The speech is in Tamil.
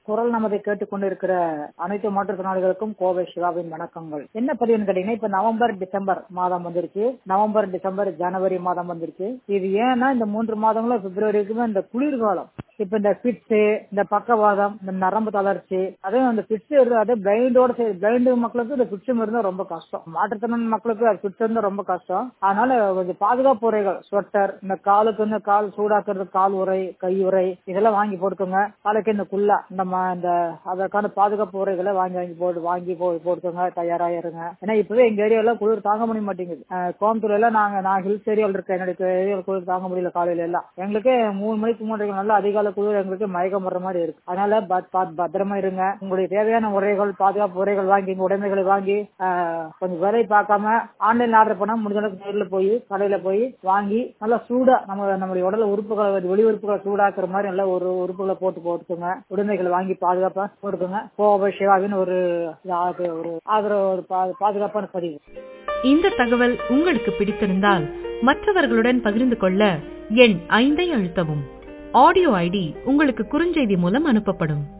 குரல் நமதை கேட்டுக்கொண்டு இருக்கிற அனைத்து மாற்றுத்திறனாளிகளுக்கும் கோவை சிவாவின் வணக்கங்கள் என்ன பதிவுன்னு கேட்டீங்கன்னா இப்ப நவம்பர் டிசம்பர் மாதம் வந்துருச்சு நவம்பர் டிசம்பர் ஜனவரி மாதம் வந்துருச்சு இது ஏன்னா இந்த மூன்று மாதங்களும் பிப்ரவரி வரைக்குமே இந்த குளிர்காலம் இப்ப இந்த பிட்ஸ் இந்த பக்கவாதம் இந்த நரம்பு தளர்ச்சி அதே அந்த பிட்ஸ் அதே பிளைண்டோட பிளைண்டு மக்களுக்கு இந்த பிட்ஸ் இருந்தா ரொம்ப கஷ்டம் மாற்றுத்திறன் மக்களுக்கு அது பிட்ஸ் இருந்தா ரொம்ப கஷ்டம் அதனால கொஞ்சம் பாதுகாப்பு உரைகள் ஸ்வெட்டர் இந்த காலுக்கு இந்த கால் சூடாக்குறது கால் உரை கை உரை இதெல்லாம் வாங்கி போட்டுக்கோங்க காலுக்கு இந்த குல்லா இந்த இந்த அதற்கான பாதுகாப்பு உரைகளை வாங்கி வாங்கி போட்டு வாங்கி போட்டுக்கோங்க தயாராயிருங்க ஏன்னா இப்பவே எங்க ஏரியால குளிர் தாங்க முடிய மாட்டேங்குது கோயம்புத்தூர்ல எல்லாம் நாங்க நான் ஹில்ஸ் ஏரியாவில் இருக்கேன் என்னுடைய ஏரியாவில் குளிர் தாங்க முடியல காலையில எல்லாம் எங்களுக்கு மூணு மணிக்கு மூணு நல்லா அதிகால குளிர் எங்களுக்கு மயக்கம் வர்ற மாதிரி இருக்கு அதனால பத்திரமா இருங்க உங்களுடைய தேவையான உரைகள் பாதுகாப்பு உரைகள் வாங்கி உடைமைகளை வாங்கி கொஞ்சம் விலை பார்க்காம ஆன்லைன் ஆர்டர் பண்ணா முடிஞ்ச அளவுக்கு நேரில் போய் கடையில போய் வாங்கி நல்லா சூடா நம்ம நம்மளுடைய உடல உறுப்புகளை வெளி உறுப்புகளை சூடாக்குற மாதிரி நல்லா ஒரு உறுப்புகளை போட்டு போட்டுக்கோங்க உடைமைகளை வாங்கி பாதுகாப்பா போட்டுக்கோங்க கோவை சிவாவின் ஒரு ஒரு ஆதரவு ஒரு பாதுகாப்பான பதிவு இந்த தகவல் உங்களுக்கு பிடித்திருந்தால் மற்றவர்களுடன் பகிர்ந்து கொள்ள எண் ஐந்தை அழுத்தவும் ஆடியோ ஐடி உங்களுக்கு குறுஞ்செய்தி மூலம் அனுப்பப்படும்